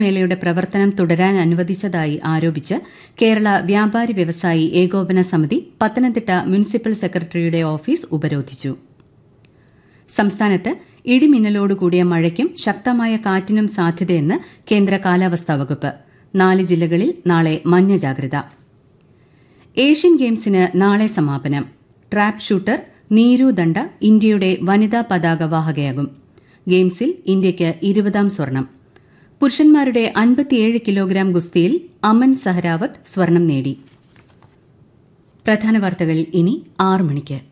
മേളയുടെ പ്രവർത്തനം തുടരാൻ അനുവദിച്ചതായി ആരോപിച്ച് കേരള വ്യാപാരി വ്യവസായി ഏകോപന സമിതി പത്തനംതിട്ട മുനിസിപ്പൽ സെക്രട്ടറിയുടെ ഓഫീസ് ഉപരോധിച്ചു സംസ്ഥാനത്ത് ഇടിമിന്നലോടുകൂടിയ മഴയ്ക്കും ശക്തമായ കാറ്റിനും സാധ്യതയെന്ന് കേന്ദ്ര കാലാവസ്ഥാ വകുപ്പ് നാല് ജില്ലകളിൽ നാളെ മഞ്ഞ ജാഗ്രത ഏഷ്യൻ ഗെയിംസിന് നാളെ സമാപനം ട്രാപ്പ് ഷൂട്ടർ നീരു ദണ്ഡ ഇന്ത്യയുടെ വനിതാ പതാക വാഹകയാകും ഗെയിംസിൽ ഇന്ത്യയ്ക്ക് ഇരുപതാം സ്വർണം പുരുഷന്മാരുടെ അൻപത്തിയേഴ് കിലോഗ്രാം ഗുസ്തിയിൽ അമൻ സഹരാവത്ത് സ്വർണം നേടി പ്രധാന വാർത്തകൾ ഇനി ആറ് മണിക്ക്